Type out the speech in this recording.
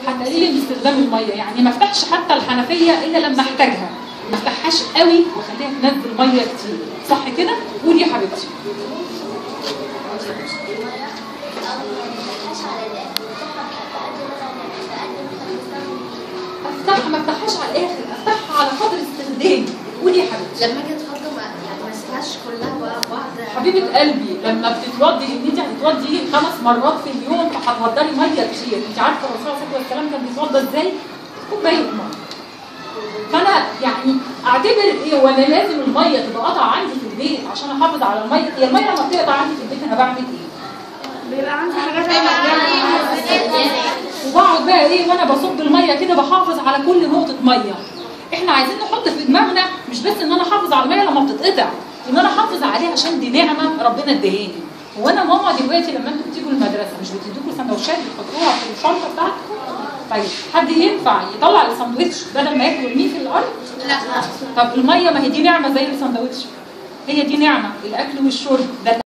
هتقللي من استخدام الميه يعني ما افتحش حتى الحنفيه الا لما احتاجها ما افتحهاش قوي واخليها تنزل ميه كتير صح كده قولي يا حبيبتي افتحها ما افتحهاش على الاخر افتحها على قدر استخدامي قولي يا حبيبتي لما اجي اتفضل ما- يعني ما اسيبهاش كلها ورا بعض حبيبه قلبي لما بتتوضي ان انت هتتوضي خمس مرات في اليوم فهتهدري ميه كتير انت عارفه الرسول عليه الصلاه والسلام كان بيتوضى ازاي؟ كوبايه ميه فانا يعني اعتبر ايه وانا لازم الميه تبقى قطع عندي في البيت عشان احافظ على الميه هي الميه لما بتقطع عندي في البيت انا بعمل ايه؟ بيبقى عندي حاجات انا وبقعد بقى ايه وانا بصب الميه كده بحافظ على كل نقطه ميه احنا عايزين نحط في دماغنا مش بس ان انا احافظ على الميه لما بتتقطع ان انا احافظ عليها عشان دي نعمه ربنا اداهاني هو انا ماما دلوقتي لما انتوا بتيجوا المدرسه مش بتدوكوا سندوتشات بتحطوها في الشنطه بتاعتكم طيب حد ينفع يطلع الساندوتش بدل ما ياكل يرميه في الارض لا طب الميه ما هي دي نعمه زي الساندوتش هي دي نعمه الاكل والشرب ده